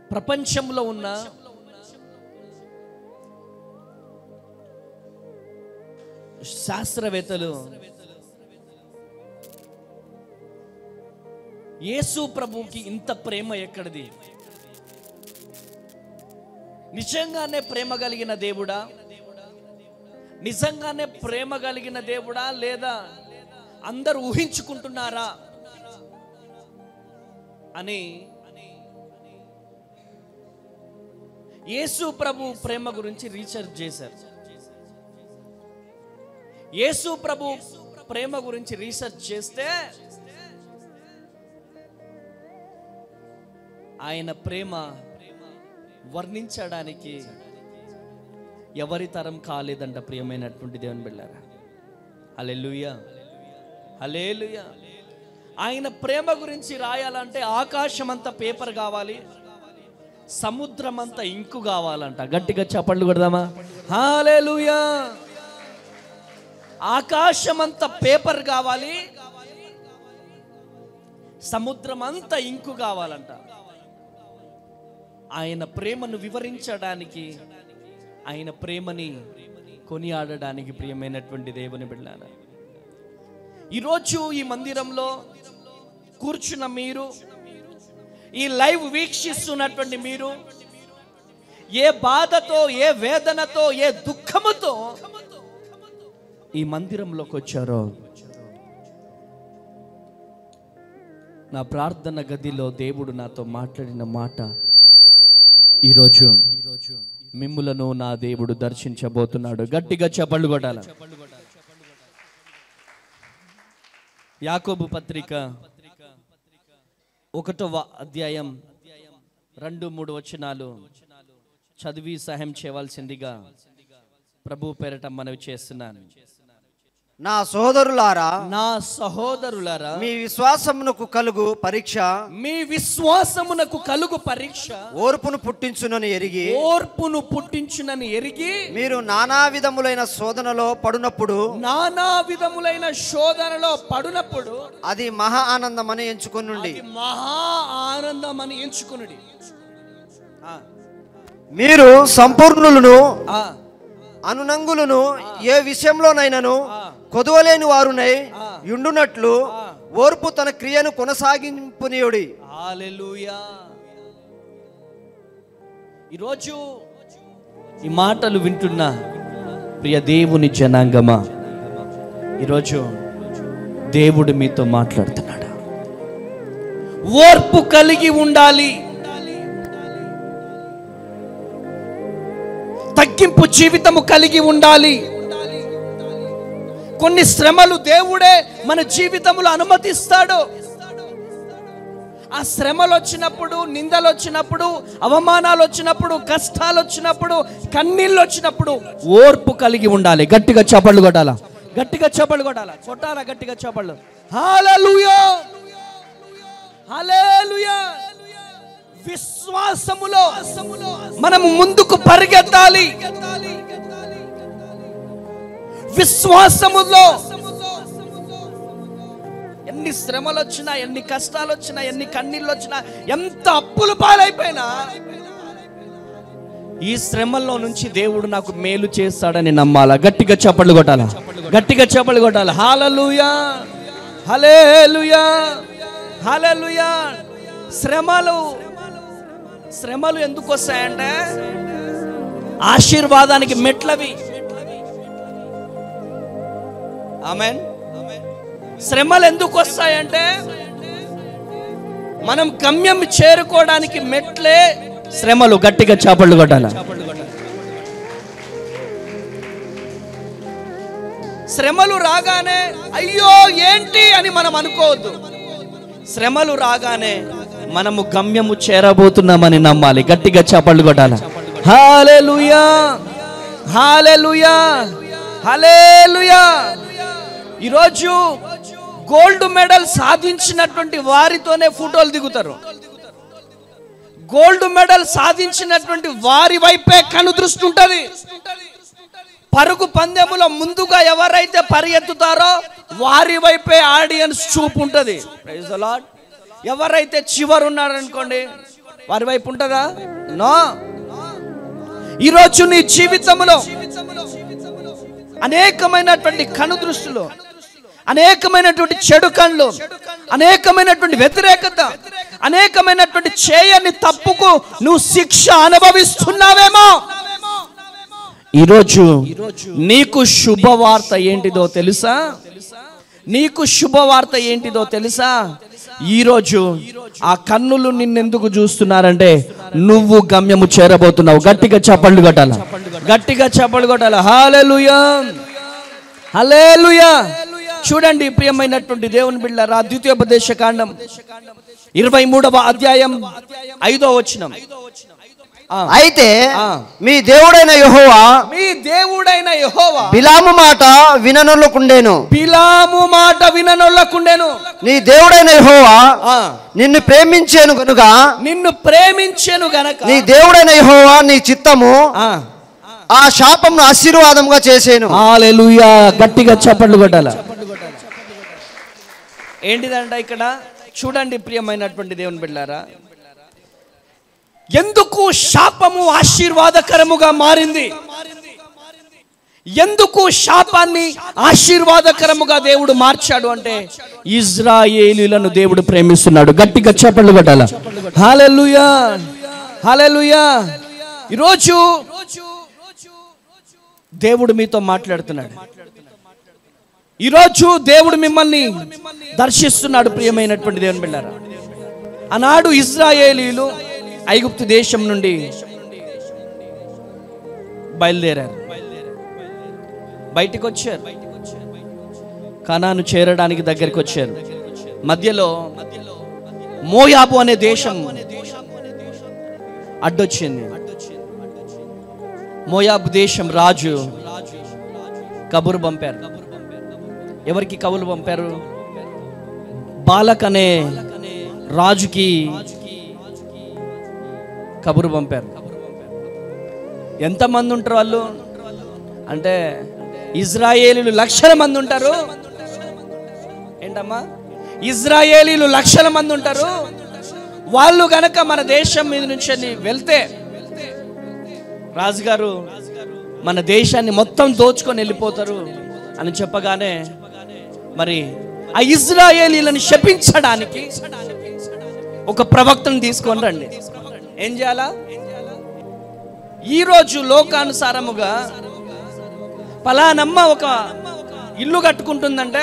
ప్రపంచంలో ఉన్న శాస్త్రవేత్తలు యేసు ప్రభుకి ఇంత ప్రేమ ఎక్కడిది నిజంగానే ప్రేమ కలిగిన దేవుడా నిజంగానే ప్రేమ కలిగిన దేవుడా లేదా అందరూ ఊహించుకుంటున్నారా అని యేసు ప్రభు ప్రేమ గురించి రీసెర్చ్ చేశారు యేసు ప్రభు ప్రేమ గురించి రీసెర్చ్ చేస్తే ఆయన ప్రేమ వర్ణించడానికి ఎవరి తరం కాలేదంట ప్రియమైనటువంటి దేవుని బిళ్ళారా హల్లెలూయా హల్లెలూయా ఆయన ప్రేమ గురించి రాయాలంటే ఆకాశం అంతా పేపర్ కావాలి సముద్రం అంతా ఇంకు కావాలంట గట్టిగా చప్పట్లు కొడదామా హాలేలుయా ఆకాశం అంతా పేపర్ కావాలి సముద్రం అంతా ఇంకు కావాలంట ఆయన ప్రేమను వివరించడానికి ఆయన ప్రేమని కొనియాడడానికి ప్రియమైనటువంటి దేవుని బిడ్డాన ఈరోజు ఈ మందిరంలో కూర్చున్న మీరు ఈ లైవ్ వీక్షిస్తున్నటువంటి మీరు ఏ బాధతో ఏ వేదనతో ఏ దుఃఖముతో ఈ మందిరంలోకి వచ్చారో నా ప్రార్థన గదిలో దేవుడు నాతో మాట్లాడిన మాట ఈరోజు మిమ్ములను నా దేవుడు దర్శించబోతున్నాడు గట్టిగా చెప్పళ్ళు కొట్టాల యాకోబు పత్రిక ఒకటవ అధ్యాయం రెండు మూడు వచనాలు చదివి సహాయం చేయవలసిందిగా ప్రభు పేరట మనవి చేస్తున్నాను నా సోదరులారా నా సహోదరులారా మీ విశ్వాసమునకు కలుగు పరీక్ష మీ విశ్వాసమునకు కలుగు పరీక్ష ఓర్పును పుట్టించునని ఎరిగి ఓర్పును పుట్టించునని ఎరిగి మీరు నానా విధములైన శోధనలో పడునప్పుడు నానా విధములైన శోధనలో పడునప్పుడు అది మహా ఆనందమని ఎంచుకొనుండి అది మహా ఆనందం అని ఎంచుకునుడి ఆ, మీరు సంపూర్ణులను ఆ, అనునంగులను ఏ విషయంలోనైనను ఆ. కొదువలేని వారునై ఆ. యుండునట్లు ఆ. ఓర్పు తన క్రియను కొనసాగింపునియుడి హల్లెలూయా ఈరోజు ఈ మాటలు వింటున్న ప్రియ దేవుని జనాంగమా ఈరోజు దేవుడు మీతో మాట్లాడుతున్నాడు ఓర్పు కలిగి ఉండాలి తగ్గింపు జీవితము కలిగి ఉండాలి కొన్ని శ్రమలు దేవుడే మన జీవితంలో అనుమతిస్తాడు ఆ శ్రమలు వచ్చినప్పుడు నిందలు వచ్చినప్పుడు అవమానాలు వచ్చినప్పుడు కష్టాలు వచ్చినప్పుడు కన్నీళ్ళు వచ్చినప్పుడు ఓర్పు కలిగి ఉండాలి గట్టిగా చపళ్ళు కొట్టాలా గట్టిగా చపళ్ళు కొట్టాలా కొట్టాలా గట్టిగా చపళ్ళు హల్లెలూయా హల్లెలూయా విశ్వాసములో మనము ముందుకు పరిగెత్తాలి విశ్వాసములో ఎన్ని శ్రమలు వచ్చినా ఎన్ని కష్టాలు వచ్చినా ఎన్ని కన్నీళ్ళు వచ్చినా ఎంత అప్పులు పాలైపోయినా ఈ శ్రమల్లో నుంచి దేవుడు నాకు మేలు చేస్తాడని నమ్మాలా గట్టిగా చప్పట్లు కొట్టాలా గట్టిగా చప్పట్లు కొట్టాలి హాలలుయా హలేలుయా హలేలుయా శ్రమలు శ్రమలు ఎందుకు వస్తాయంటే ఆశీర్వాదానికి మెట్లవి ఆమెన్ శ్రమలు ఎందుకు వస్తాయంటే మనం గమ్యం చేరుకోవడానికి మెట్లే శ్రమలు గట్టిగా చాపళ్ళు కొట్టాల శ్రమలు రాగానే అయ్యో ఏంటి అని మనం అనుకోవద్దు శ్రమలు రాగానే మనము గమ్యము చేరబోతున్నామని నమ్మాలి గట్టిగా చాపళ్ళు కొట్టాల హాలెలుయా హాలెలుయా హలేలుయా ఈరోజు గోల్డ్ మెడల్ సాధించినటువంటి వారితోనే ఫోటోలు దిగుతారు గోల్డ్ మెడల్ సాధించినటువంటి వారి వైపే కనుదృష్టి ఉంటుంది పరుగు పందెములో ముందుగా ఎవరైతే పరిగెత్తుతారో వారి వైపే ఆడియన్స్ చూపు ఉంటుంది Praise the Lord. ఎవరైతే చివరు ఉన్నారనుకోండి వారి వైపు ఉంటుందా నో ఈరోజు నీ జీవితంలో అనేకమైనటువంటి కను దృష్టిలో అనేకమైనటువంటి చెడు కళ్ళు అనేకమైనటువంటి వ్యతిరేకత అనేకమైనటువంటి చేయని తప్పుకు నువ్వు శిక్ష అనుభవిస్తున్నావేమో ఈరోజు నీకు శుభవార్త ఏంటిదో తెలుసా నీకు శుభవార్త ఏంటిదో తెలుసా ఈరోజు ఆ కన్నులు నిన్నెందుకు చూస్తున్నారంటే నువ్వు గమ్యము చేరబోతున్నావు గట్టిగా చప్పళ్ళు కొట్టాల గట్టిగా చప్పళ్ళు కొట్టాల హాలెలుయా హలేలుయా చూడండి ప్రియమైనటువంటి దేవుని బిళ్ళరా ద్వితీయోపదేశ కాండం ఇరవై మూడవ అధ్యాయం ఐదో వచనం ఆ, అయితే ఆ. మీ దేవుడైన యెహోవా మీ దేవుడైన యెహోవా బిలాము మాట విననొల్లకుండేను బిలాము మాట విననొల్లకుండెను నీ దేవుడైన యెహోవా ఆ, నిన్ను ప్రేమించాను కనుక నిన్ను ప్రేమించెను గనక నీ దేవుడైన యెహోవా నీ చిత్తము ఆ, ఆ శాపంను ఆశీర్వాదంగా చేసేను హల్లెలూయా గట్టిగా చప్పట్లు కొట్టాల ఏంటిదంట ఇక్కడ చూడండి ప్రియమైనటువంటి దేవుని బిడ్డారా ఎందుకు శాపము ఆశీర్వాదకరముగా మారింది ఎందుకు శాపాన్ని ఆశీర్వాదకరముగా దేవుడు మార్చాడు అంటే ఇజ్రాయేలీలను దేవుడు ప్రేమిస్తున్నాడు గట్టిగా చప్పట్లు కొట్టాల హాలెలుయా హాలెలుయా ఈరోజు దేవుడు మీతో మాట్లాడుతున్నాడు ఈరోజు దేవుడు మిమ్మల్ని దర్శిస్తున్నాడు ప్రియమైనటువంటి దేవుని బిళ్ళారా ఆనాడు ఇజ్రాయేలీలు ఐగుప్తు దేశం నుండి బయలుదేరారు బయటికి వచ్చారు కనాను చేరడానికి దగ్గరికి వచ్చారు మధ్యలో మోయాబు అనే దేశం అడ్డొచ్చింది మోయాబు దేశం రాజు కబురు పంపారు ఎవరికి కబురు పంపారు బాలక్ అనే రాజుకి కబురు పంపారు ఎంతమంది ఉంటారు వాళ్ళు అంటే ఇజ్రాయేలీలు లక్షల మంది ఉంటారు ఏంటమ్మా ఇజ్రాయేలీలు లక్షల మంది ఉంటారు వాళ్ళు గనక మన దేశం మీద నుంచి వెళ్ళి వెళ్తే రాజుగారు మన దేశాన్ని మొత్తం దోచుకొని వెళ్ళిపోతారు అని చెప్పగానే మరి ఆ ఇజ్రాయేలీలను శపించడానికి ఒక ప్రవక్తను తీసుకొని రండి ఏం చేయాలా ఈరోజు లోకానుసారముగా పలానమ్మ ఒక ఇల్లు కట్టుకుంటుందంటే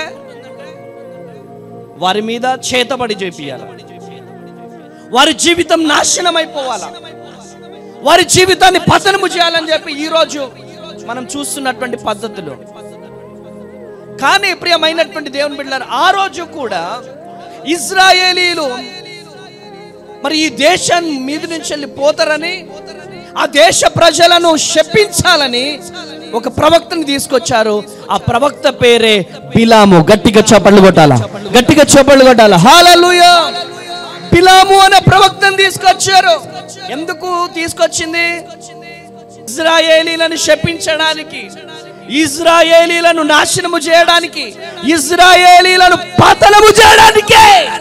వారి మీద చేతబడి చేపియాలి వారి జీవితం నాశనం అయిపోవాలా వారి జీవితాన్ని పతనము చేయాలని చెప్పి ఈరోజు మనం చూస్తున్నటువంటి పద్ధతులు కానీ ప్రియమైనటువంటి దేవుని బిడ్డలారు ఆ రోజు కూడా ఇజ్రాయేలీలు మరి ఈ దేశం మీద నుంచి వెళ్ళి పోతారని ఆ దేశ ప్రజలను శపించాలని ఒక ప్రవక్తని తీసుకొచ్చారు ఆ ప్రవక్త పేరే బిలాము గట్టిగా చప్పట్లు కొట్టాల గట్టిగా చప్పట్లు కొట్టాల హాలూయా బిలాము అనే ప్రవక్తను తీసుకొచ్చారు ఎందుకు తీసుకొచ్చింది ఇజ్రాయేలీలను శపించడానికి ఇజ్రాయేలీలను నాశనము చేయడానికి ఇజ్రాయేలీలను పతనము చేయడానికే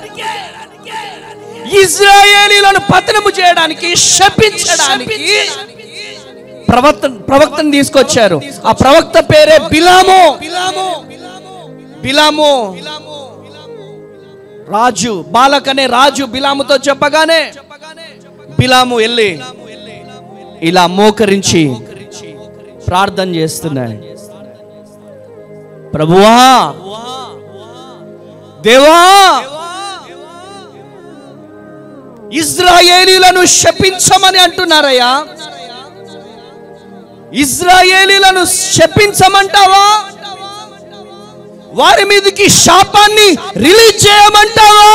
ఇజ్రాయేలీలను పతనము చేయడానికి శపించడానికి ప్రవక్త ప్రవక్తను తీసుకొచ్చారు ఆ ప్రవక్త పేరే బిలాము బిలాము రాజు బాలక్ అనే రాజు బిలాముతో చెప్పగానే బిలాము వెళ్ళి ఇలా మోకరించి ప్రార్థన చేస్తున్నాడు ప్రభువా దేవా ఇజ్రాయేలీలను శపించమని అంటున్నారయ్యా ఇజ్రాయేలీలను శపించమంటావా వారి మీదకి శాపాన్ని రిలీజ్ చేయమంటావా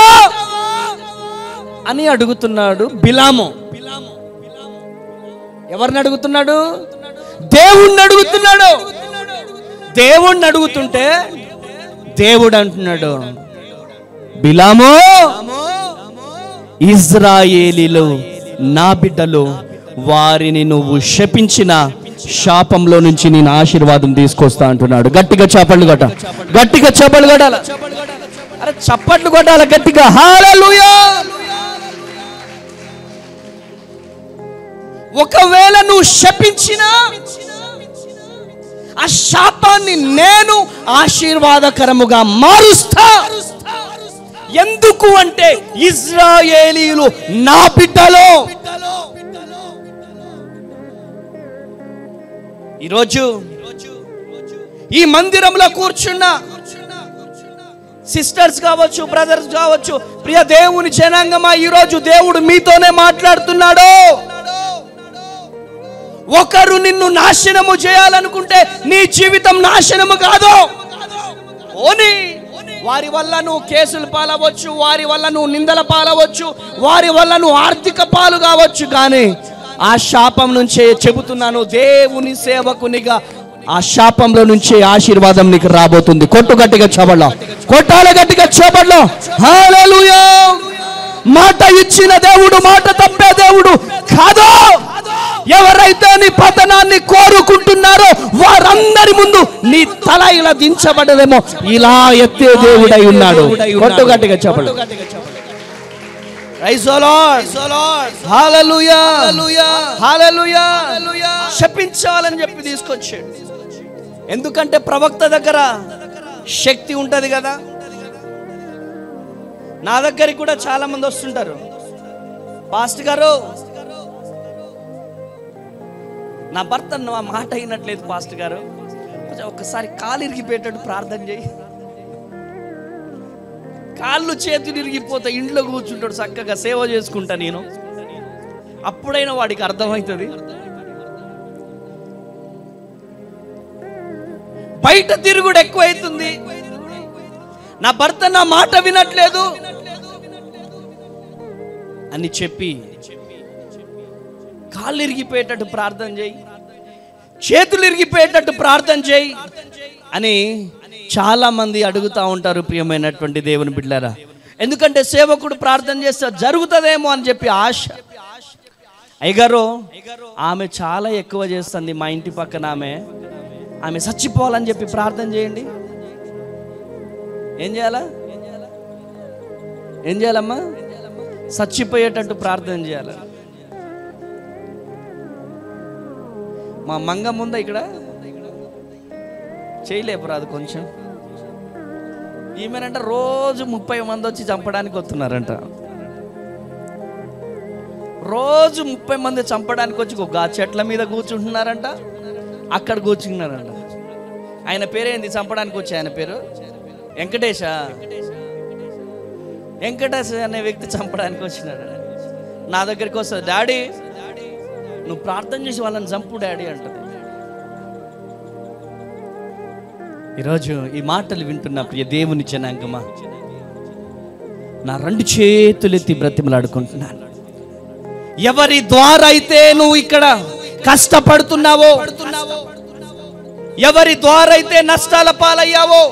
అని అడుగుతున్నాడు బిలాము ఎవరిని అడుగుతున్నాడు దేవుణ్ణి అడుగుతున్నాడు దేవుణ్ణి అడుగుతుంటే దేవుడు అంటున్నాడు బిలాము ఇజ్రాయేలీలు నా బిడ్డలు వారిని నువ్వు శపించిన శాపంలో నుంచి నేను ఆశీర్వాదం తీసుకొస్తా అంటున్నాడు గట్టిగా చప్పట్లు కొట్ట గట్టిగా చప్పట్లు కొట్టాల అరే చప్పట్లు కొట్టాల గట్టిగా హాలూయా ఒకవేళ నువ్వు శపించినా ఆ శాపాన్ని నేను ఆశీర్వాదకరముగా మారుస్తా ఎందుకు అంటే ఇజ్రాయేలీలు నా బిడ్డలో ఈరోజు ఈ మందిరంలో కూర్చున్న సిస్టర్స్ కావచ్చు బ్రదర్స్ కావచ్చు ప్రియ దేవుని జనాంగమా ఈరోజు దేవుడు మీతోనే మాట్లాడుతున్నాడు ఒకరు నిన్ను నాశనము చేయాలనుకుంటే నీ జీవితం నాశనము కాదు ఓని వారి వల్ల నువ్వు కేసులు పాలవచ్చు వారి వల్ల నువ్వు నిందల పాలవచ్చు వారి వల్ల నువ్వు ఆర్థిక పాలు కావచ్చు కానీ ఆ శాపం నుంచే చెబుతున్నాను దేవుని సేవకునిగా ఆ శాపంలో నుంచే ఆశీర్వాదం నీకు రాబోతుంది కొట్టు గట్టిగా చబడ్లో కొట్టాల గట్టిగా చబడ్లో హల్లెలూయా మాట ఇచ్చిన దేవుడు మాట తప్పే దేవుడు కాదు ఎవరైతే నీ పతనాన్ని కోరుకుంటున్నారో వారందరి ముందు నీ తల ఇలా దించబడదేమో ఇలా ఎత్తే దేవుడై ఉన్నాడు కొట్టు గట్టిగా చెప్పడు శపించాలని చెప్పి తీసుకొచ్చాడు ఎందుకంటే ప్రవక్త దగ్గర శక్తి ఉంటది కదా నా దగ్గరికి కూడా చాలా మంది వస్తుంటారు పాస్ట్ గారు నా భర్త నా మాట అయినట్లేదు పాస్ట్ గారు కొంచెం ఒక్కసారి కాలు ఇరిగిపోయేటట్టు ప్రార్థన చేయి కాళ్ళు చేతులు ఇరిగిపోతే ఇంట్లో కూర్చుంటాడు చక్కగా సేవ చేసుకుంటా నేను అప్పుడైనా వాడికి అర్థమవుతుంది బయట తిరుగుడు ఎక్కువైతుంది నా భర్త నా మాట వినట్లేదు అని చెప్పి కాళ్ళు ఇరిగిపోయేటట్టు ప్రార్థన చేయి చేతులు ఇరిగిపోయేటట్టు ప్రార్థన చేయి అని చాలా మంది అడుగుతా ఉంటారు ప్రియమైనటువంటి దేవుని బిడ్డారా ఎందుకంటే సేవకుడు ప్రార్థన చేస్తే జరుగుతుందేమో అని చెప్పి ఆశ అయ్యగారు ఆమె చాలా ఎక్కువ చేస్తుంది మా ఇంటి పక్కన ఆమె ఆమె చచ్చిపోవాలని చెప్పి ప్రార్థన చేయండి ఏం చేయాలా ఏం చేయాలమ్మా చచ్చిపోయేటట్టు ప్రార్థన చేయాలి మా మంగ ముందా ఇక్కడ చేయలేపురాదు కొంచెం ఈమెనంట రోజు ముప్పై మంది వచ్చి చంపడానికి వస్తున్నారంట రోజు ముప్పై మంది చంపడానికి వచ్చి ఒక గా చెట్ల మీద కూర్చుంటున్నారంట అక్కడ కూర్చున్నారంట ఆయన పేరేంది చంపడానికి వచ్చి ఆయన పేరు వెంకటేశ వెంకటేశ్ అనే వ్యక్తి చంపడానికి వచ్చినాడు నా దగ్గరికి వస్తుంది డాడీ నువ్వు ప్రార్థన చేసి వాళ్ళని చంపు డాడీ అంటది ఈరోజు ఈ మాటలు వింటున్న ప్రియ దేవుని జనాంగమా నా రెండు చేతులెత్తి బ్రతిమలాడుకుంటున్నాను ఎవరి ద్వారా అయితే నువ్వు ఇక్కడ కష్టపడుతున్నావో ఎవరి ద్వారా అయితే నష్టాల పాలయ్యావో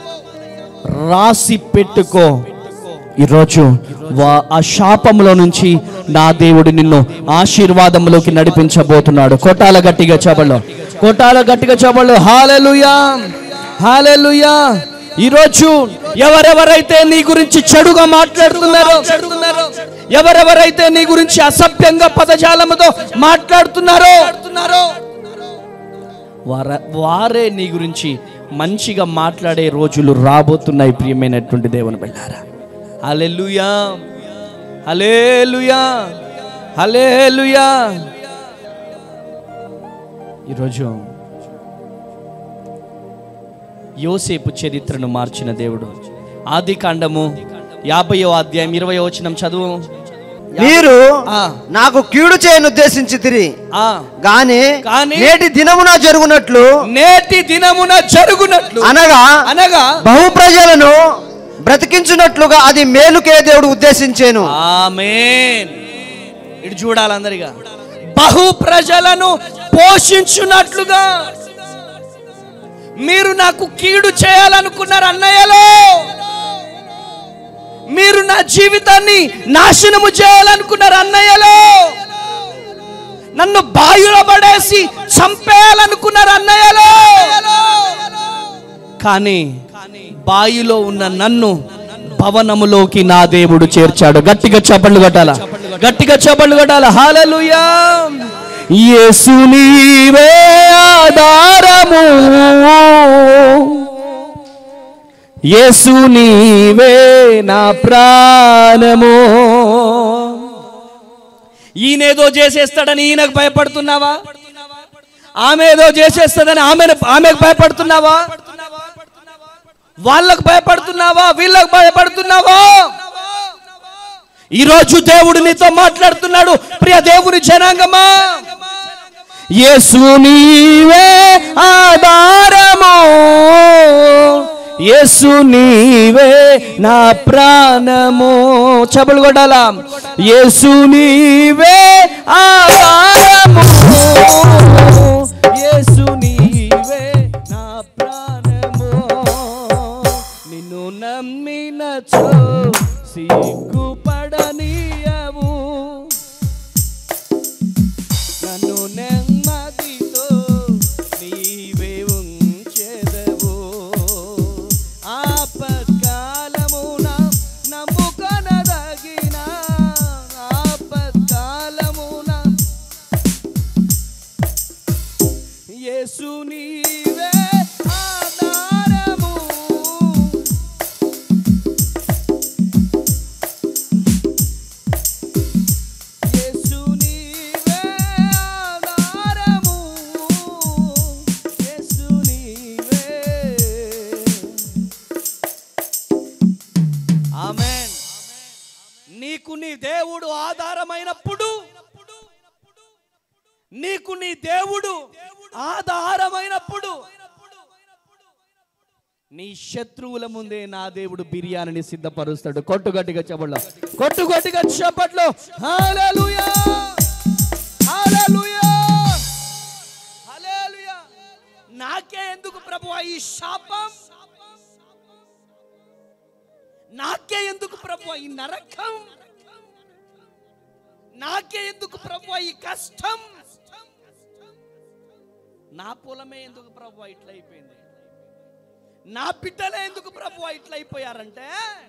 రాసి పెట్టుకో ఈరోజు వా- ఆ శాపంలో నుంచి నా దేవుడు నిన్ను ఆశీర్వాదంలోకి నడిపించబోతున్నాడు కొట్టాల గట్టిగా చబల్లో కొట్టాల గట్టిగా చబల్లో హాలెలుయా హాలెలుయా ఈరోజు ఎవరెవరైతే నీ గురించి చెడుగా మాట్లాడుతున్నారో ఎవరెవరైతే నీ గురించి అసభ్యంగా పదజాలముతో మాట్లాడుతున్నారో వార వారే నీ గురించి మంచిగా మాట్లాడే రోజులు రాబోతున్నాయి ప్రియమైనటువంటి దేవుని బిడ్డారా హల్లెలూయా హల్లెలూయా హల్లెలూయా ఈరోజు యోసేపు చరిత్రను మార్చిన దేవుడు ఆది కాండము యాభయో అధ్యాయం ఇరవై వచనం చదువు మీరు ఆ, నాకు కీడు చేయను ఉద్దేశించి తిరిగి ఆ. గాని గాని నేటి దినమున జరుగునట్లు నేటి దినమున జరుగునట్లు అనగా అనగా బహు ప్రజలను బ్రతికించున్నట్లుగా అది మేలుకే దేవుడు ఉద్దేశించాను ఆమేన్ ఇటు చూడాలందరిగా బహు ప్రజలను పోషించున్నట్లుగా మీరు నాకు కీడు చేయాలనుకున్నారు అన్నయ్యలో మీరు నా జీవితాన్ని నాశనము చేయాలనుకున్నారు అన్నయ్యలో నన్ను బాయులో పడేసి చంపేయాలనుకున్నారు అన్నయ్యలో కానీ బాయిలో ఉన్న నన్ను భవనములోకి నా దేవుడు చేర్చాడు గట్టిగా చప్పట్లు కొట్టాల గట్టిగా చప్పట్లు కొట్టాల హాలలుయా యేసు నీవే ఆధారము యేసు నీవే నా ప్రాణము ఈయనేదో చేసేస్తాడని ఈయనకు భయపడుతున్నావా ఆమె ఏదో చేసేస్తుందని ఆమె ఆమెకు భయపడుతున్నావా వాళ్ళకు భయపడుతున్నావా వీళ్ళకు భయపడుతున్నావా ఈరోజు దేవుడు నీతో మాట్లాడుతున్నాడు ప్రియ దేవుని జనాంగమా యేసు నీవే ఆధారము యేసు నీవే నా ప్రాణము చెబులు కొట్టాలా యేసు నీవే ఆధారము యేసు నీవే నా ప్రాణము నిన్ను నమ్మినచో సిగ్గుపడనీయవు నన్ను నెమ్మదితో నీవే ఉంచెదవు ఆపత్కాలమున నమ్ముకొనదగిన ఆపత్కాలమున యేసు నీవే ఆధారము యేసు నీవే ఆధారము యేసు నీవే ఆమేన్ నీకు నీ దేవుడు ఆధారమైనప్పుడు నీకు నీ దేవుడు ఆధారమైనప్పుడు నీ శత్రువుల ముందే నా దేవుడు బిర్యానీని సిద్ధపరుస్తాడు కొట్టుగట్టిగా చెప్పట్లో కొట్టుగట్టిగా చెప్పట్లో హల్లెలూయా హల్లెలూయా హల్లెలూయా నాకే ఎందుకు ప్రభు ఈ శాపం నాకే ఎందుకు ప్రభు ఈ నరకం నాకే ఎందుకు ప్రభు ఈ కష్టం నా పొలమే ఎందుకు ప్రభు ఇట్లా అయిపోయింది నా బిడ్డలే ఎందుకు ప్రభు ఇట్లా అయిపోయారంటే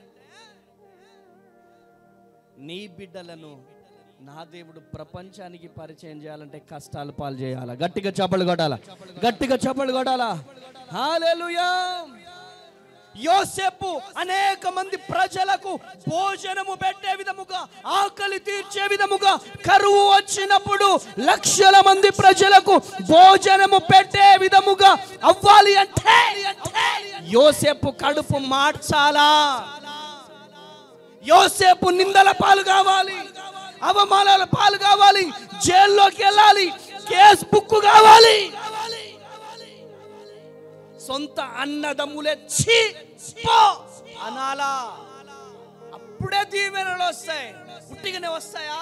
నీ బిడ్డలను నా దేవుడు ప్రపంచానికి పరిచయం చేయాలంటే కష్టాలు పాలు చేయాలా గట్టిగా చప్పలు కొట్టాలా గట్టిగా చప్పలు కొట్టాలా హాలేలుయా యోసేపు అనేక మంది ప్రజలకు భోజనము పెట్టే విధముగా ఆకలి తీర్చే విధముగా కరువు వచ్చినప్పుడు లక్షల మంది ప్రజలకు భోజనము పెట్టే విధముగా అవ్వాలి అంటే యోసేపు కడుపు మార్చాలా యోసేపు నిందల పాలు కావాలి అవమానాల పాలు కావాలి జైల్లోకి వెళ్ళాలి కేసు బుక్ కావాలి సొంత అన్నదమ్ములే ఛీ పో అనాలా అప్పుడే దీవెనలు వస్తాయి పుట్టిగానే వస్తాయా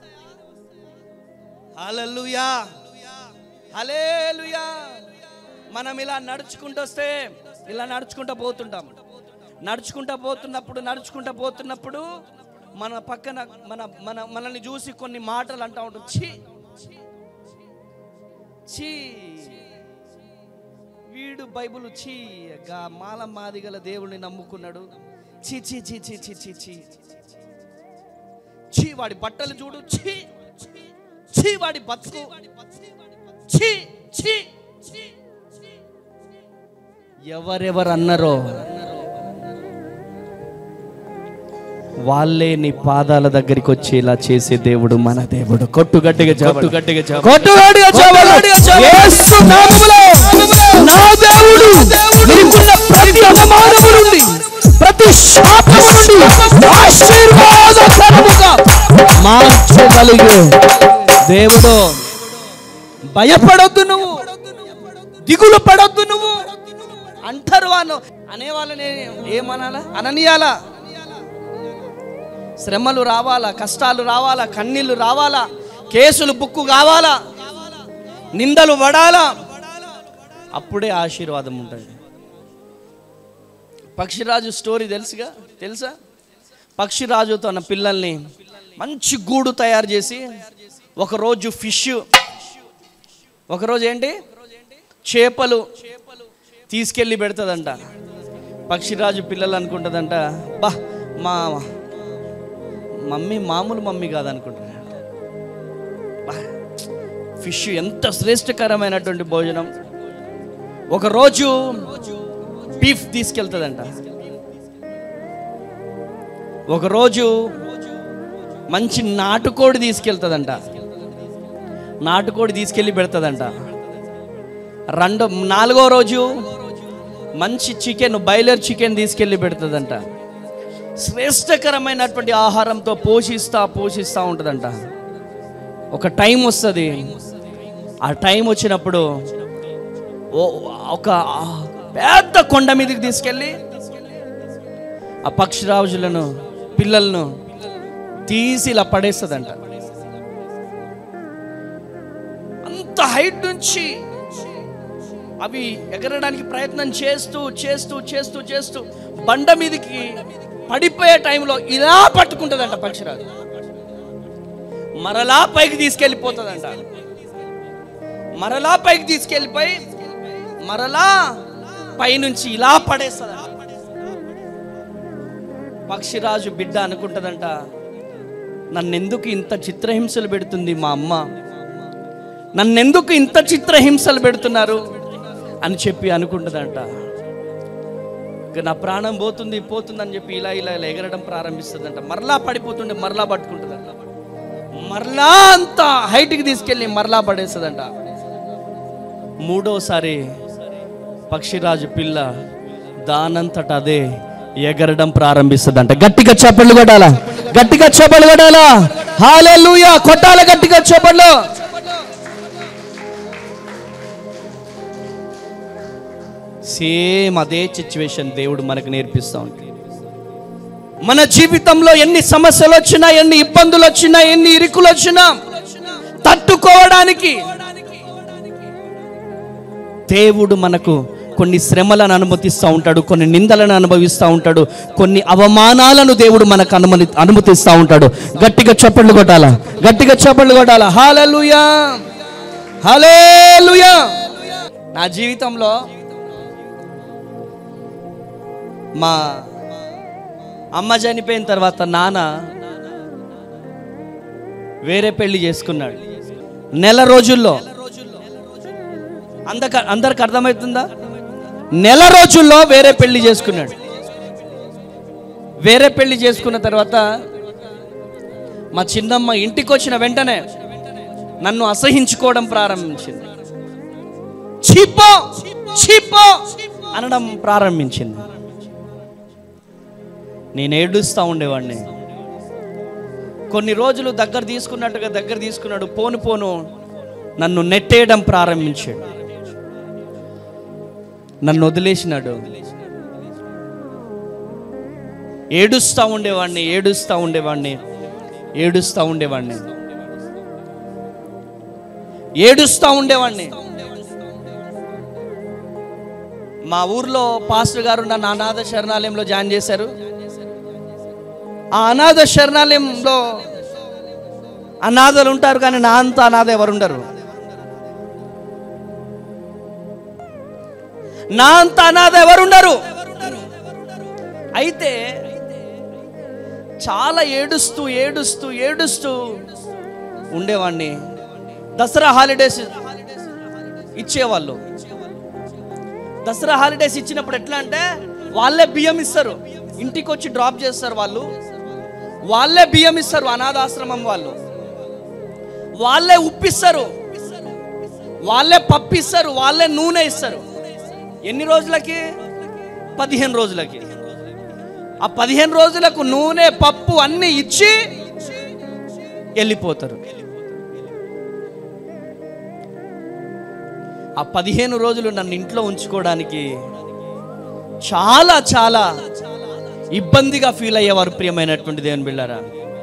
హల్లెలూయా హల్లెలూయా మనం ఇలా నడుచుకుంటూ వస్తే ఇలా నడుచుకుంటూ పోతుంటాం నడుచుకుంటూ పోతున్నప్పుడు నడుచుకుంటూ పోతున్నప్పుడు మన పక్కన మన మన మనల్ని చూసి కొన్ని మాటలు అంటూ ఉంటాం ఛీ ఛీ వీడు బైబుల్ చీ గా మాల మాదిగల దేవుడిని నమ్ముకున్నాడు చీ చీ చీ చీ చీ చీ చీ చీ వాడి బట్టలు చూడు చీ చీ వాడి బతుకు చీ చీ ఎవరెవరు అన్నారో వాళ్ళే నీ పాదాల దగ్గరికి వచ్చి ఇలా చేసే దేవుడు మన దేవుడు కొట్టు గట్టిగా కొట్టు గట్టిగా కొట్టు గట్టిగా యేసు నామములో నా దేవుడు నీకున్న ప్రతి అవమానము నుండి ప్రతి శాపము నుండి ఆశీర్వాదకరముగా మార్చగలిగే దేవుడు భయపడొద్దు నువ్వు దిగులు పడొద్దు నువ్వు అంటారు వాళ్ళు అనేవాళ్ళని ఏమనాలా అననీయాలా శ్రమలు రావాలా కష్టాలు రావాలా కన్నీళ్లు రావాలా కేసులు బుక్కు కావాలా నిందలు పడాలా అప్పుడే ఆశీర్వాదం ఉంటుంది పక్షిరాజు స్టోరీ తెలుసుగా తెలుసా పక్షిరాజు తన పిల్లల్ని మంచి గూడు తయారు చేసి ఒకరోజు ఫిష్ ఒకరోజు ఏంటి చేపలు తీసుకెళ్ళి పెడుతుందంట పక్షిరాజు పిల్లలు అనుకుంటుందంట బా మా మమ్మీ మామూలు మమ్మీ కాదనుకుంటున్నా బా ఫిష్ ఎంత శ్రేష్టకరమైనటువంటి భోజనం ఒకరోజు బీఫ్ తీసుకెళ్తుందంట ఒకరోజు మంచి నాటుకోడి తీసుకెళ్తుందంట నాటుకోడి తీసుకెళ్ళి పెడుతుందంట రెండో నాలుగో రోజు మంచి చికెన్ బాయిలర్ చికెన్ తీసుకెళ్ళి పెడుతుందంట శ్రేష్టకరమైనటువంటి ఆహారంతో పోషిస్తా పోషిస్తూ ఉంటుందంట ఒక టైం వస్తుంది ఆ టైం వచ్చినప్పుడు ఓ ఒక పెద్ద కొండ మీదకి తీసుకెళ్ళి ఆ పక్షిరాజులను పిల్లలను తీసి ఇలా పడేస్తుందంట అంత హైట్ నుంచి అవి ఎగరడానికి ప్రయత్నం చేస్తూ చేస్తూ చేస్తూ చేస్తూ బండ మీదకి పడిపోయే టైంలో ఇలా పట్టుకుంటుందంట పక్షిరాజు మరలా పైకి తీసుకెళ్ళిపోతుందంట మరలా పైకి తీసుకెళ్ళిపోయి మరలా పైనుంచి ఇలా పడేస్తుందంట పక్షిరాజు బిడ్డ అనుకుంటుందంట నన్నెందుకు ఇంత చిత్రహింసలు పెడుతుంది మా అమ్మ నన్నెందుకు ఇంత చిత్రహింసలు పెడుతున్నారు అని చెప్పి అనుకుంటుందంట ఇక నా ప్రాణం పోతుంది పోతుంది అని చెప్పి ఇలా ఇలా ఇలా ఎగరడం ప్రారంభిస్తుందంట మరలా పడిపోతుండే మరలా పట్టుకుంటుందంట మరలా అంత హైట్కి తీసుకెళ్ళి మరలా పడేస్తుందంట మూడోసారి పక్షిరాజు పిల్ల దానంతట అదే ఎగరడం ప్రారంభిస్తుందంట గట్టిగా చప్పట్లు కొట్టాలా గట్టిగా చప్పట్లు కొట్టాలా హాలే కొట్టాల గట్టిగా చప్పట్లు సేమ్ అదే సిచ్యువేషన్ దేవుడు మనకు నేర్పిస్తూ ఉంటాడు మన జీవితంలో ఎన్ని సమస్యలు వచ్చినా ఎన్ని ఇబ్బందులు వచ్చినా ఎన్ని ఇరుకులు వచ్చినా తట్టుకోవడానికి దేవుడు మనకు కొన్ని శ్రమలను అనుమతిస్తూ ఉంటాడు కొన్ని నిందలను అనుభవిస్తూ ఉంటాడు కొన్ని అవమానాలను దేవుడు మనకు అనుమతి అనుమతిస్తూ ఉంటాడు గట్టిగా చప్పట్లు కొట్టాలా గట్టిగా చప్పట్లు కొట్టాలా హాలలుయా హలేలుయా నా జీవితంలో మా అమ్మ చనిపోయిన తర్వాత నాన్న వేరే పెళ్లి చేసుకున్నాడు నెల రోజుల్లో అందక అందరికి అర్థమవుతుందా నెల రోజుల్లో వేరే పెళ్లి చేసుకున్నాడు వేరే పెళ్లి చేసుకున్న తర్వాత మా చిన్నమ్మ ఇంటికి వచ్చిన వెంటనే నన్ను అసహించుకోవడం ప్రారంభించింది చీపో చీపో అనడం ప్రారంభించింది నేను ఏడుస్తూ ఉండేవాడిని కొన్ని రోజులు దగ్గర తీసుకున్నట్టుగా దగ్గర తీసుకున్నాడు పోను పోను నన్ను నెట్టేయడం ప్రారంభించాడు నన్ను వదిలేసినాడు ఏడుస్తూ ఉండేవాడిని ఏడుస్తూ ఉండేవాడిని ఏడుస్తూ ఉండేవాడిని ఏడుస్తూ ఉండేవాడిని మా ఊర్లో పాస్టర్ గారు నన్ను అనాథ శరణాలయంలో జాయిన్ చేశారు ఆ అనాథ శరణాలయంలో అనాథలు ఉంటారు కానీ నా అంత అనాథ ఎవరు ఉండరు నా అంత అనాథ ఎవరు ఉండరు అయితే చాలా ఏడుస్తూ ఏడుస్తూ ఏడుస్తూ ఉండేవాడిని దసరా హాలిడేస్ ఇచ్చేవాళ్ళు దసరా హాలిడేస్ ఇచ్చినప్పుడు ఎట్లా అంటే వాళ్ళే బియ్యం ఇస్తారు ఇంటికి వచ్చి డ్రాప్ చేస్తారు వాళ్ళు వాళ్ళే బియ్యం ఇస్తారు అనాథాశ్రమం వాళ్ళు వాళ్ళే ఉప్పిస్తారు వాళ్ళే పప్పు ఇస్తారు వాళ్ళే నూనె ఇస్తారు ఎన్ని రోజులకి పదిహేను రోజులకి ఆ పదిహేను రోజులకు నూనె పప్పు అన్నీ ఇచ్చి వెళ్ళిపోతారు ఆ పదిహేను రోజులు నన్ను ఇంట్లో ఉంచుకోవడానికి చాలా చాలా ఇబ్బందిగా ఫీల్ అయ్యేవారు ప్రియమైనటువంటి దేవుని బిళ్ళారా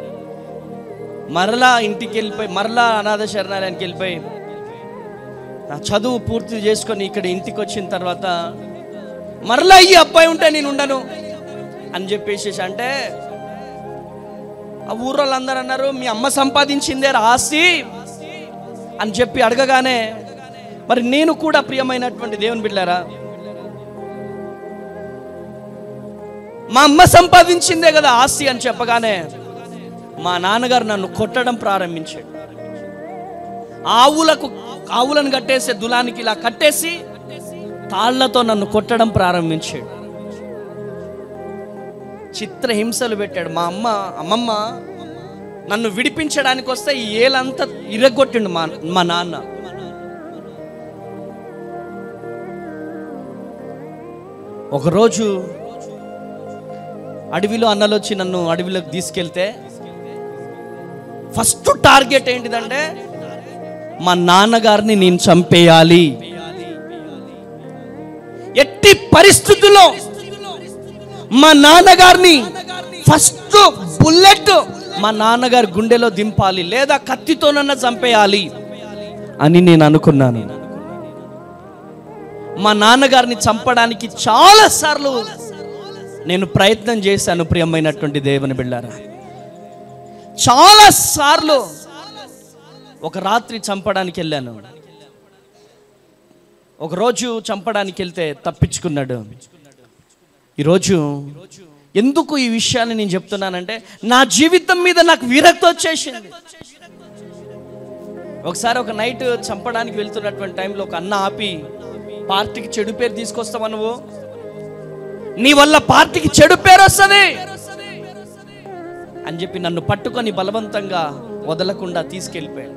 మరలా ఇంటికి వెళ్ళిపోయి మరలా అనాథ శరణాలయానికి వెళ్ళిపోయి నా చదువు పూర్తి చేసుకొని ఇక్కడ ఇంటికి వచ్చిన తర్వాత మరలా ఈ అబ్బాయి ఉంటే నేను ఉండను అని చెప్పేసి అంటే ఆ ఊర్లో అందరూ అన్నారు మీ అమ్మ సంపాదించిందే ఆస్తి అని చెప్పి అడగగానే మరి నేను కూడా ప్రియమైనటువంటి దేవుని బిడ్డారా మా అమ్మ సంపాదించిందే కదా ఆస్తి అని చెప్పగానే మా నాన్నగారు నన్ను కొట్టడం ప్రారంభించాడు ఆవులకు ఆవులను కట్టేసే దులానికి ఇలా కట్టేసి తాళ్లతో నన్ను కొట్టడం ప్రారంభించాడు చిత్రహింసలు పెట్టాడు మా అమ్మ అమ్మమ్మ నన్ను విడిపించడానికి వస్తే ఈ ఏలంతా ఇరగొట్టిండు మా మా నాన్న ఒకరోజు అడవిలో అన్నలు వచ్చి నన్ను అడవిలోకి తీసుకెళ్తే ఫస్ట్ టార్గెట్ ఏంటిదంటే మా నాన్నగారిని నేను చంపేయాలి ఎట్టి పరిస్థితుల్లో మా నాన్నగారిని ఫస్ట్ బుల్లెట్ మా నాన్నగారి గుండెలో దింపాలి లేదా కత్తితోనన్నా చంపేయాలి అని నేను అనుకున్నాను మా నాన్నగారిని చంపడానికి చాలా సార్లు నేను ప్రయత్నం చేశాను ప్రియమైనటువంటి దేవుని బిళ్ళారా చాలా సార్లు ఒక రాత్రి చంపడానికి వెళ్ళాను ఒకరోజు చంపడానికి వెళ్తే తప్పించుకున్నాడు ఈరోజు ఎందుకు ఈ విషయాన్ని నేను చెప్తున్నానంటే నా జీవితం మీద నాకు విరక్తి వచ్చేసింది ఒకసారి ఒక నైట్ చంపడానికి వెళ్తున్నటువంటి టైంలో ఒక అన్న ఆపి పార్టీకి చెడు పేరు తీసుకొస్తావా నువ్వు నీ వల్ల పార్టీకి చెడు పేరు వస్తుంది అని చెప్పి నన్ను పట్టుకొని బలవంతంగా వదలకుండా తీసుకెళ్ళిపోయాడు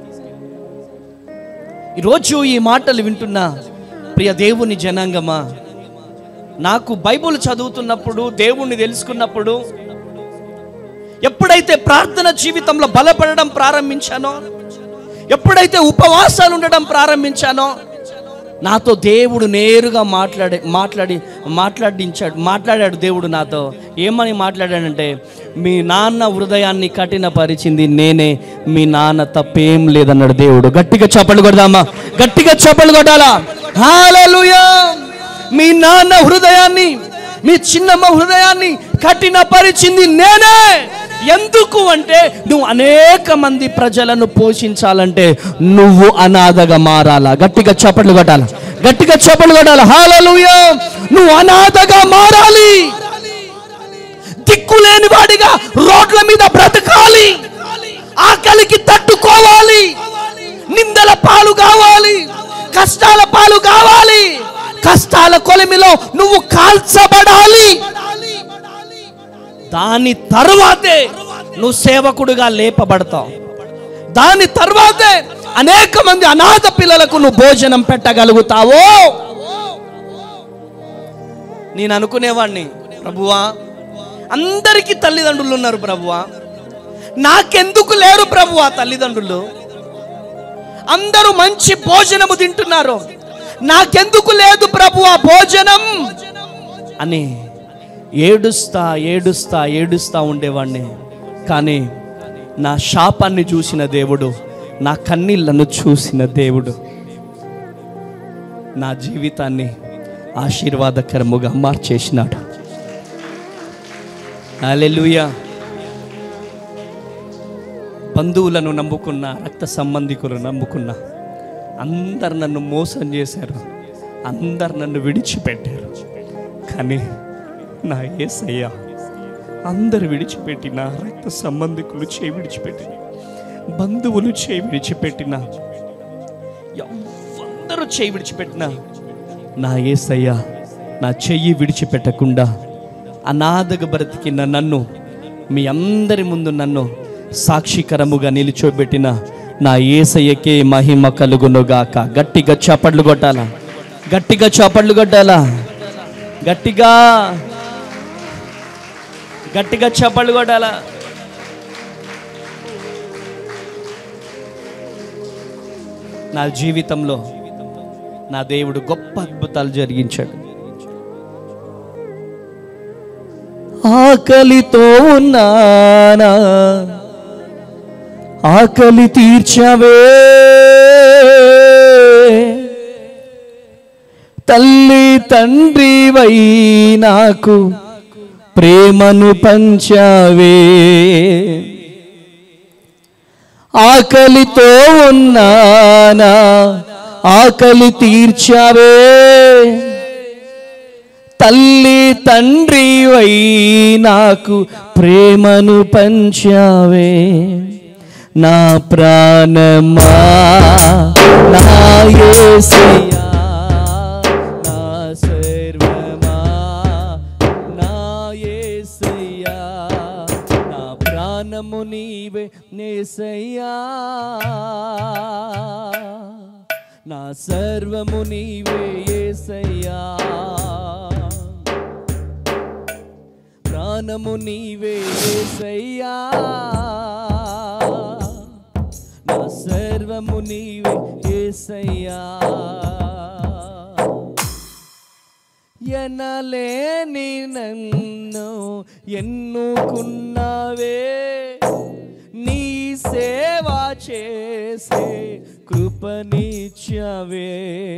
ఈరోజు ఈ మాటలు వింటున్న ప్రియ దేవుని జనాంగమా నాకు బైబుల్ చదువుతున్నప్పుడు దేవుణ్ణి తెలుసుకున్నప్పుడు ఎప్పుడైతే ప్రార్థన జీవితంలో బలపడడం ప్రారంభించానో ఎప్పుడైతే ఉపవాసాలు ఉండడం ప్రారంభించానో నాతో దేవుడు నేరుగా మాట్లాడే మాట్లాడి మాట్లాడించాడు మాట్లాడాడు దేవుడు నాతో ఏమని మాట్లాడాడంటే మీ నాన్న హృదయాన్ని కఠినపరిచింది నేనే మీ నాన్న తప్పేం లేదన్నాడు దేవుడు గట్టిగా చప్పలు కొడదామా గట్టిగా చప్పలు కొట్టాలా హల్లెలూయా మీ నాన్న హృదయాన్ని మీ చిన్నమ్మ హృదయాన్ని కఠినపరిచింది నేనే ఎందుకు అంటే నువ్వు అనేక మంది ప్రజలను పోషించాలంటే నువ్వు అనాథగా మారాలా గట్టిగా చప్పట్లు కొట్టాల గట్టిగా చప్పట్లు కొట్టాల హాలలుయా నువ్వు అనాథగా మారాలి దిక్కులేని వాడిగా రోడ్ల మీద బ్రతకాలి ఆకలికి తట్టుకోవాలి నిందల పాలు కావాలి కష్టాల పాలు కావాలి కష్టాల కొలిమిలో నువ్వు కాల్చబడాలి దాని తర్వాతే నువ్వు సేవకుడుగా లేపబడతావు దాని తర్వాతే అనేక మంది అనాథ పిల్లలకు నువ్వు భోజనం పెట్టగలుగుతావో నేను అనుకునేవాడిని ప్రభువా అందరికీ తల్లిదండ్రులు ఉన్నారు ప్రభువా నాకెందుకు లేరు ప్రభువా తల్లిదండ్రులు అందరూ మంచి భోజనము తింటున్నారు నాకెందుకు లేదు ప్రభువా భోజనం అని ఏడుస్తా ఏడుస్తా ఏడుస్తా ఉండేవాడిని కానీ నా శాపాన్ని చూసిన దేవుడు నా కన్నీళ్లను చూసిన దేవుడు నా జీవితాన్ని ఆశీర్వాదకరముగా మార్చేసినాడు హల్లెలూయా బంధువులను నమ్ముకున్న రక్త సంబంధికులు నమ్ముకున్న అందరు నన్ను మోసం చేశారు అందరు నన్ను విడిచిపెట్టారు కానీ నా ఏసయ్య అందరు విడిచిపెట్టిన రక్త సంబంధికులు చేయి విడిచిపెట్టిన బంధువులు చేయి విడిచిపెట్టిన అందరూ చేయి విడిచిపెట్టిన నా ఏసయ్య నా చెయ్యి విడిచిపెట్టకుండా అనాథగా బ్రతికిన నన్ను మీ అందరి ముందు నన్ను సాక్షికరముగా నిలిచోబెట్టిన నా ఏసయ్యకే మహిమ కలుగునుగాక గట్టిగా చప్పట్లు కొట్టాలా గట్టిగా చప్పట్లు కొట్టాలా గట్టిగా గట్టిగా చప్పట్లు కొట్టాలా నా జీవితంలో నా దేవుడు గొప్ప అద్భుతాలు జరిగించాడు ఆకలితో ఉన్నానా ఆకలి తీర్చవే తల్లి తండ్రి వై నాకు ప్రేమను పంచావే ఆకలితో ఉన్నానా ఆకలి తీర్చావే తల్లి తండ్రి వై నాకు ప్రేమను పంచావే నా ప్రాణమా నా యేసయ్యా నా సర్వమా నా యేసయ్యా నా ప్రాణము నీవే నేసయ్యా నా సర్వము నీవే యేసయ్యా ప్రాణము నీవే యేసయ్యా నా సర్వము నీవే యేసయ్యా ఎనలేని నన్ను ఎన్నుకున్నావే నీ సేవ చేసే కృపనిచ్చవే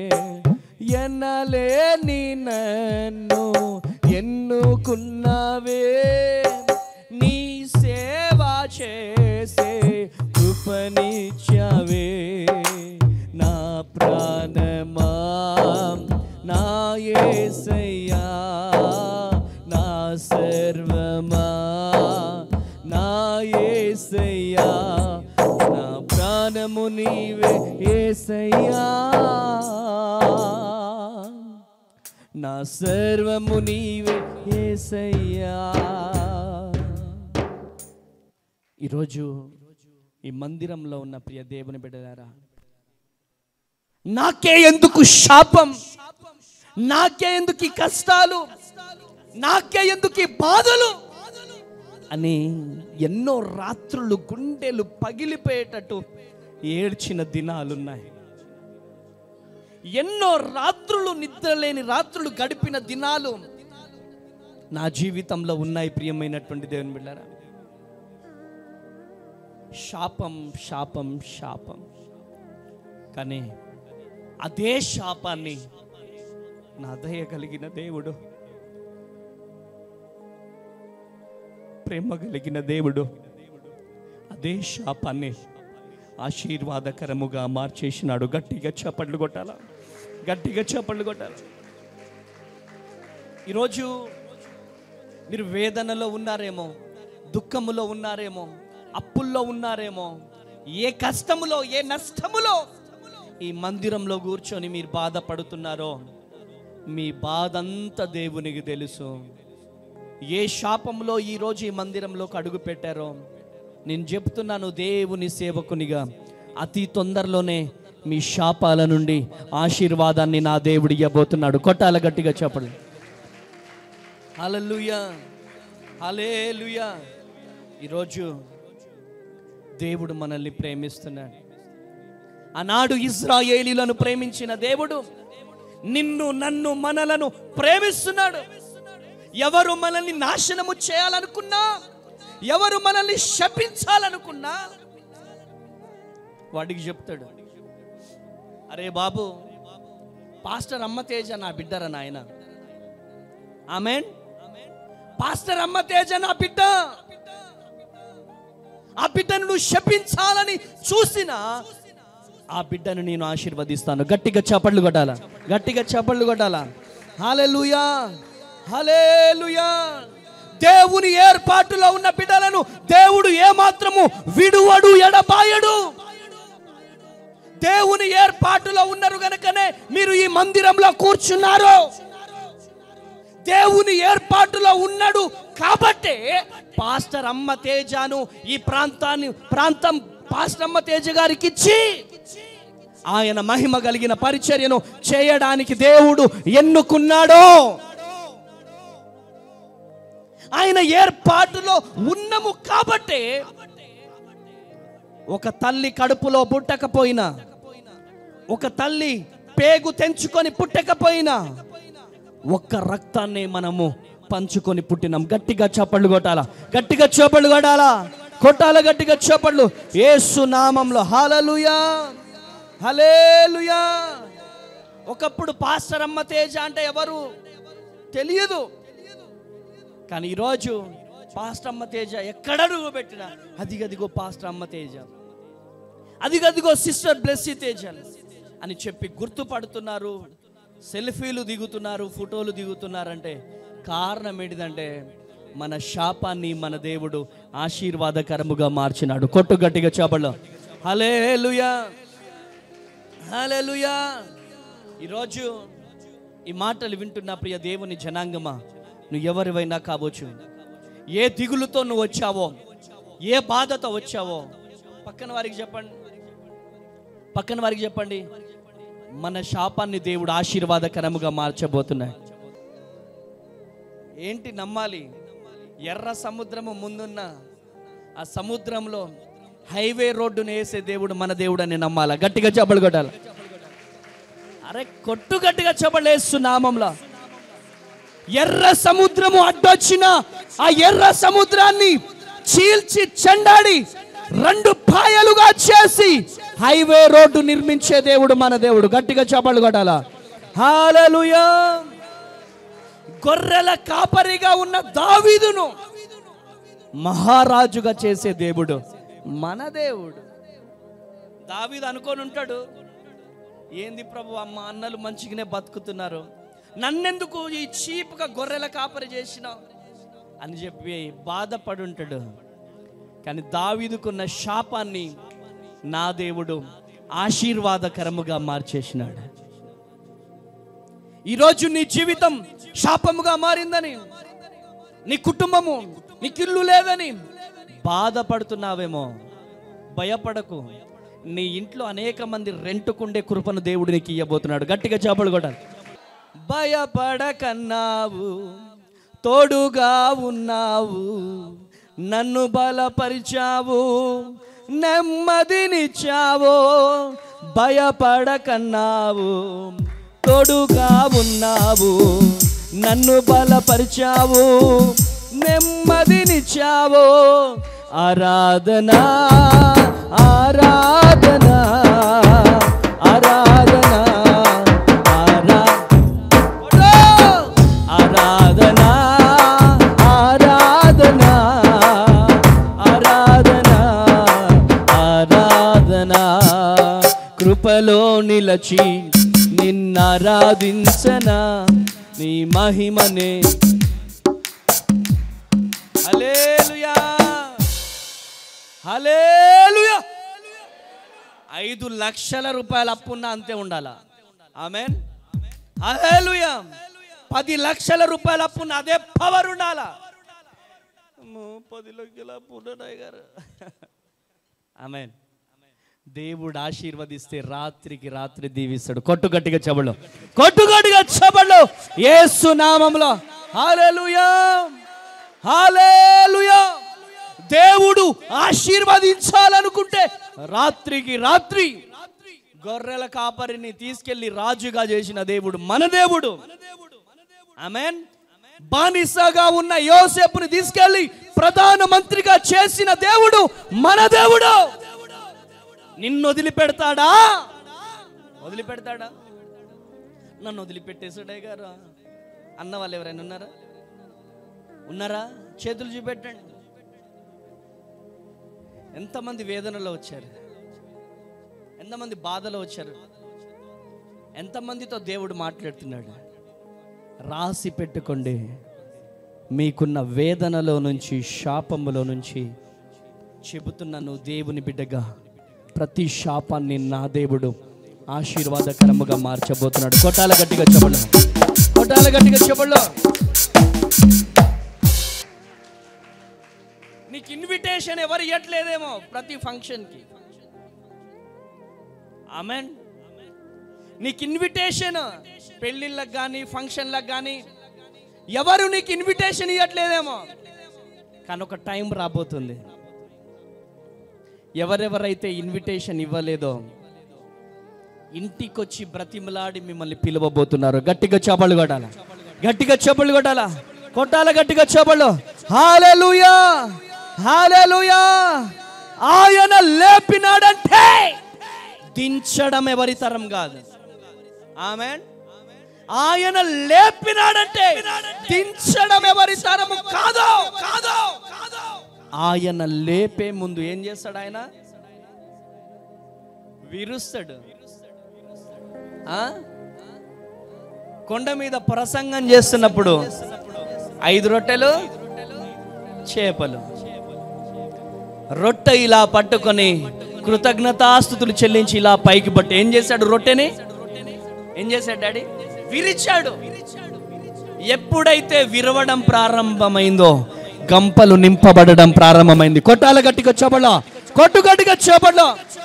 ఎనలేని నన్ను ఎన్నుకున్నావే నీ సేవ చేసే కృపనిచ్చవే నా ప్రాణమా నా యేసయ్యా నా సర్వమా నా యేసయ్యా నా ప్రాణము నీవే యేసయ్యా నా సర్వము నీవే యేసయ్యా ఈరోజు ఈ మందిరంలో ఉన్న ప్రియ దేవుని బిడ్డలారా నాకే ఎందుకు శాపం నాకే ఎందుకు ఈ కష్టాలు నాకే ఎందుకు ఈ బాధలు అని ఎన్నో రాత్రులు గుండెలు పగిలిపోయేటట్టు ఏడ్చిన దినాలున్నాయి ఎన్నో రాత్రులు నిద్రలేని రాత్రులు గడిపిన దినాలు నా జీవితంలో ఉన్నాయి ప్రియమైనటువంటి దేవుని బిళ్ళారా శాపం శాపం శాపం కానీ అదే శాపాన్ని నా దయ కలిగిన దేవుడు ప్రేమ కలిగిన దేవుడు అదే శాపాన్ని ఆశీర్వాదకరముగా మార్చేసినాడు గట్టిగా చప్పట్లు కొట్టాలా గట్టిగా చప్పట్లు కొట్టాలా ఈరోజు మీరు వేదనలో ఉన్నారేమో దుఃఖములో ఉన్నారేమో అప్పుల్లో ఉన్నారేమో ఏ కష్టములో ఏ నష్టములో ఈ మందిరంలో కూర్చొని మీరు బాధపడుతున్నారో మీ బాధ అంతా దేవునికి తెలుసు ఏ శాపంలో ఈరోజు ఈ మందిరంలోకి అడుగు పెట్టారో నేను చెప్తున్నాను దేవుని సేవకునిగా అతి తొందరలోనే మీ శాపాల నుండి ఆశీర్వాదాన్ని నా దేవుడు ఇవ్వబోతున్నాడు కొట్టాల గట్టిగా చెప్పడు హల్లెలూయా హల్లెలూయా ఈరోజు దేవుడు మనల్ని ప్రేమిస్తున్నాడు ఆనాడు ఇజ్రాయేలీలను ప్రేమించిన దేవుడు నిన్ను నన్ను మనలను ప్రేమిస్తున్నాడు ఎవరు మనల్ని నాశనము చేయాలనుకున్నా ఎవరు మనల్ని శపించాలనుకున్నా వాడికి చెప్తాడు అరే బాబు పాస్టర్ అమ్మ తేజ నా బిడ్డరా నాయన ఆమెన్ పాస్టర్ అమ్మ తేజ నా బిడ్డ ఆ బిడ్డను నువ్వు శపించాలని చూసిన ఆ బిడ్డను నేను ఆశీర్వదిస్తాను గట్టిగా చప్పట్లు కొట్టాలా గట్టిగా చప్పట్లు కొట్టాలా హల్లెలూయా హల్లెలూయా దేవుని ఏర్పాటులో ఉన్న బిడ్డలను దేవుడు ఏమాత్రము విడువడు ఎడబాయడు దేవుని ఏర్పాటులో ఉన్నారు గనుకనే మీరు ఈ మందిరంలో కూర్చున్నారు దేవుని ఏర్పాటులో ఉన్నాడు కాబట్టే పాస్టర్ అమ్మ తేజాను ఈ ప్రాంతాన్ని ప్రాంతం పాస్టర్ అమ్మ తేజ గారికి ఇచ్చి ఆయన మహిమ కలిగిన పరిచర్యను చేయడానికి దేవుడు ఎన్నుకున్నాడో ఆయన ఏర్పాటులో ఉన్నము కాబట్టే ఒక తల్లి కడుపులో పుట్టకపోయినా ఒక తల్లి పేగు తెంచుకొని పుట్టకపోయినా ఒక్క రక్తాన్ని మనము పంచుకొని పుట్టినాం గట్టిగా చప్పళ్ళు కొట్టాలా గట్టిగా చప్పళ్ళు కొట్టాలా కొట్టాల గట్టిగా చప్పళ్ళు ఏసు నామంలో హలలుయా హలేలుయా ఒకప్పుడు పాస్టర్ అమ్మ తేజ అంటే ఎవరు తెలియదు కానీ ఈరోజు పాస్టర్ అమ్మ తేజ ఎక్కడ అడుగు పెట్టినా అదిగదిగో పాస్టర్ అమ్మ తేజ అదిగదిగో సిస్టర్ బ్లెస్సీ తేజ అని చెప్పి గుర్తుపడుతున్నారు సెల్ఫీలు దిగుతున్నారు ఫోటోలు దిగుతున్నారంటే కారణం ఏంటిదంటే మన శాపాన్ని మన దేవుడు ఆశీర్వాదకరముగా మార్చినాడు కొట్టు గట్టిగా చేపల్లో హలేలుయా హలేలుయా ఈరోజు ఈ మాటలు వింటున్న ప్రియ దేవుని జనాంగమా నువ్వు ఎవరివైనా కావచ్చు ఏ దిగులుతో నువ్వు వచ్చావో ఏ బాధతో వచ్చావో పక్కన వారికి చెప్పండి పక్కన వారికి చెప్పండి మన శాపాన్ని దేవుడు ఆశీర్వాదకరముగా మార్చబోతున్నాడు ఏంటి నమ్మాలి ఎర్ర సముద్రము ముందున్న ఆ సముద్రంలో హైవే రోడ్డును వేసే దేవుడు మన దేవుడు అని నమ్మాలా గట్టిగా చెప్పలు కొట్టాలి అరే కొట్టు గట్టిగా చెప్పలేస్తు నామంలో ఎర్ర సముద్రము అడ్డొచ్చిన ఆ ఎర్ర సముద్రాన్ని చీల్చి చెండాడి రెండు పాయలుగా చేసి హైవే రోడ్డు నిర్మించే దేవుడు మన దేవుడు గట్టిగా చెప్పలు కొట్టాలా హాలలుయా గొర్రెల కాపరిగా ఉన్న దావీదును మహారాజుగా చేసే దేవుడు మన దేవుడు దావీదు అనుకొని ఉంటాడు ఏంది ప్రభు మా అన్నలు మంచిగానే బతుకుతున్నారు నన్నెందుకు ఈ చీప్గా గొర్రెల కాపరి చేసినావు అని చెప్పి బాధపడి ఉంటాడు కానీ దావీదుకున్న శాపాన్ని నా దేవుడు ఆశీర్వాదకరముగా మార్చేసినాడు ఈరోజు నీ జీవితం శాపముగా మారిందని నీ కుటుంబము నీకు ఇల్లు లేదని బాధపడుతున్నావేమో భయపడకు నీ ఇంట్లో అనేక మంది రెంటుకుండే కృపను దేవుడు నీకు ఇవ్వబోతున్నాడు గట్టిగా చేపలు కొట్టాలి భయపడకన్నావు తోడుగా ఉన్నావు నన్ను బలపరిచావు నెమ్మదినిచ్చావు భయపడకన్నావు తోడుగా ఉన్నావు నన్ను బలపరిచావు నెమ్మదినిచ్చావు ఆరాధన ఆరాధన ఆరాధన ఆరా ఆరాధన ఆరాధన ఆరాధన ఆరాధన కృపలో నిలచి నిన్నారాధించన నీ మహిమనే హల్లెలూయా హల్లెలూయా ఐదు లక్షల రూపాయల అప్పున్న అంతే ఉండాలా ఆమెన్ హల్లెలూయా పది లక్షల రూపాయల అప్పున్న అదే పవర్ ఉండాలా అమ్మో, పది లక్షల అప్పు ఉన్నాడు గారు ఆమెన్ దేవుడు ఆశీర్వదిస్తే రాత్రికి రాత్రి దీవిస్తాడు కొట్టు గట్టిగా చెబళ్ళు కొట్టు గట్టిగా చెబళ్ళు యేసు నామంలో హల్లెలూయా హల్లెలూయా దేవుడు ఆశీర్వదించాలనుకుంటే రాత్రికి రాత్రి గొర్రెల కాపరిని తీసుకెళ్లి రాజుగా చేసిన దేవుడు మన దేవుడు ఆమెన్ బానిసగా ఉన్న యోసేపుని తీసుకెళ్లి ప్రధాన మంత్రిగా చేసిన దేవుడు మన దేవుడు నిన్ను వదిలిపెడతాడా వదిలిపెడతాడా నన్ను వదిలిపెట్టేసాడే గారు అన్న వాళ్ళు ఎవరైనా ఉన్నారా ఉన్నారా చేతులు చూపెట్టండి ఎంతమంది వేదనలో వచ్చారు ఎంతమంది బాధలో వచ్చారు ఎంతమందితో దేవుడు మాట్లాడుతున్నాడు రాసి పెట్టుకోండి మీకున్న వేదనలో నుంచి శాపములో నుంచి చెబుతున్నాను దేవుని బిడ్డగా ప్రతి శాపాన్ని నా దేవుడు ఆశీర్వాదకరముగా మార్చబోతున్నాడు కొట్టాల గట్టిగా చెప్పండి కొట్టాల గట్టిగా చెప్పండి నీకు ఇన్విటేషన్ ఎవరు ఇవ్వట్లేదేమో ప్రతి ఫంక్షన్కి ఆమెన్ నీకు ఇన్విటేషన్ పెళ్ళిళ్ళకి కానీ ఫంక్షన్లకు కానీ ఎవరు నీకు ఇన్విటేషన్ ఇవ్వట్లేదేమో కానీ ఒక టైం రాబోతుంది ఎవరెవరైతే ఇన్విటేషన్ ఇవ్వలేదో ఇంటికొచ్చి బ్రతిమలాడి మిమ్మల్ని పిలవబోతున్నారు గట్టిగా చేపలు కొట్టాల గట్టిగా చేపలు కొట్టాలా కొట్టాల గట్టిగా చేపలు హాలెలూయా హాలెలూయా ఆయన లేపినాడంటే దించడం ఎవరి తరం కాదు ఆమె ఆయన లేపినాడంటే దించడం ఎవరి తరము కాదు కాదు ఆయన లేపే ముందు ఏం చేస్తాడు ఆయన విరుస్తాడు ఆ? కొండ మీద ప్రసంగం చేస్తున్నప్పుడు ఐదు రొట్టెలు చేపలు రొట్టె ఇలా పట్టుకొని కృతజ్ఞతాస్థుతులు చెల్లించి ఇలా పైకి పట్టి ఏం చేశాడు రొట్టెని ఏం చేశాడు డాడీ విరిచాడు ఎప్పుడైతే విరవడం ప్రారంభమైందో గంపలు నింపబడడం ప్రారంభమైంది కొట్టాల గట్టిగా చేపల కొట్టు గట్టిగా చేపల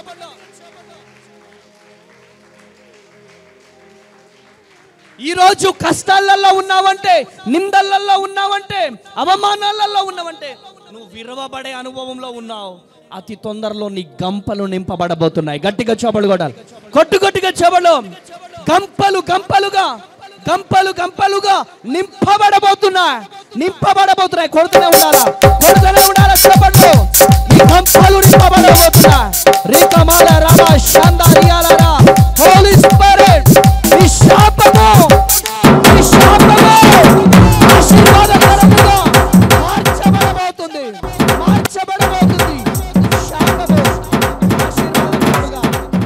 ఈరోజు కష్టాలలో ఉన్నావంటే నిందలలో ఉన్నావంటే అవమానాలలో ఉన్నావంటే నువ్వు విరవబడే అనుభవంలో ఉన్నావు అతి తొందరలో నీ గంపలు నింపబడబోతున్నాయి గట్టిగా చేపలు కొట్టాలి కొట్టు గట్టిగా చేపలు గంపలు గంపలుగా గంపలు గంపలుగా నింపబడబోతున్నాయి నింపబడబోతున్నాయి కొడుతూనే ఉండాలా కొడుతూనే ఉండాలా చేపట్లు ఈ గంపలు నింపబడబోతున్నాయి రీకమాల రామ శాందారియాలరా హోలీ స్పిరిట్ ఈ శాపము ఈ శాపము ఆశీర్వాదకరముగా మార్చబడబోతుంది మార్చబడబోతుంది శాపము ఆశీర్వాదకరముగా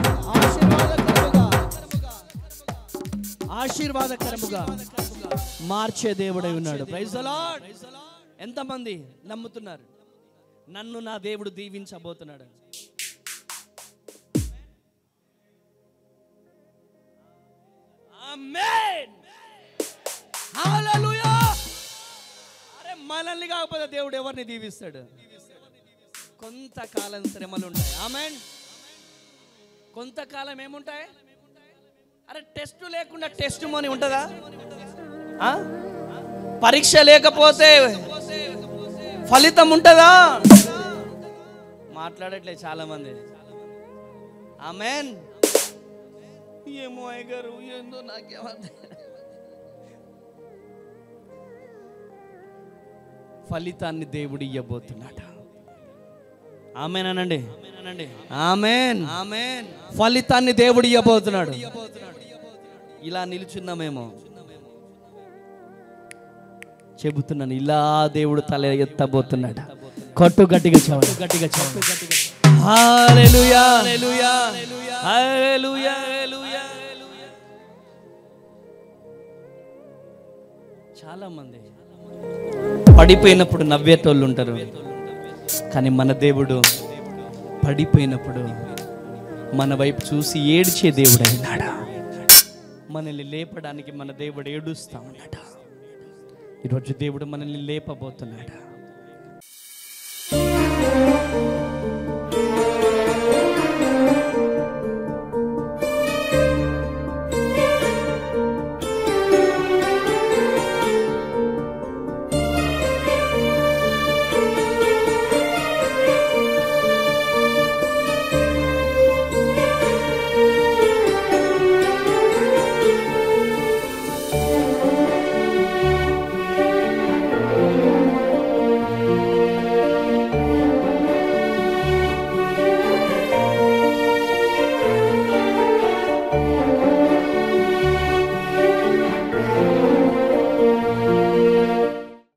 ఆశీర్వాదకరముగా ఆశీర్వాదకరముగా మార్చే దేవుడై ఉన్నాడు ప్రైజ్ లార్డ్ ఎంతమంది నమ్ముతున్నారు నన్ను నా దేవుడు దీవించబోతున్నాడు ఆమేన్ హల్లెలూయా అరే మనల్ని కాకపోతే దేవుడు ఎవరిని దీవిస్తాడు కొంతకాలం శ్రమలు ఉంటాయి ఆమెన్ కొంతకాలం ఏముంటాయి అరే టెస్ట్ లేకుండా టెస్ట్ మనీ ఉంటుందా ఆ? పరీక్ష లేకపోతే ఫలితం ఉంటుందా మాట్లాడట్లేదు చాలా మంది ఆమెన్ ఏమో అయ్యగారు ఏందో నాకేమన్నా ఫలితాన్ని దేవుడు ఇవ్వబోతున్నాడు ఆమెనండి ఆమెన్ ఆమెన్ ఫలితాన్ని దేవుడు ఇవ్వబోతున్నాడు ఇలా నిలుచున్నామేమో చెబుతున్నాను ఇలా దేవుడు తల ఎత్తబోతున్నాడు కొట్టు గట్టిగా చావు గట్టిగా చావు హల్లెలూయా హల్లెలూయా హల్లెలూయా హల్లెలూయా చాలా మంది పడిపోయినప్పుడు నవ్వేటోళ్ళు ఉంటారు కానీ మన దేవుడు పడిపోయినప్పుడు మన వైపు చూసి ఏడ్చే దేవుడు అయినాడా మనల్ని లేపడానికి మన దేవుడు ఏడుస్తా ఉన్నాడా ఈరోజు దేవుడు మనల్ని లేపబోతున్నాడా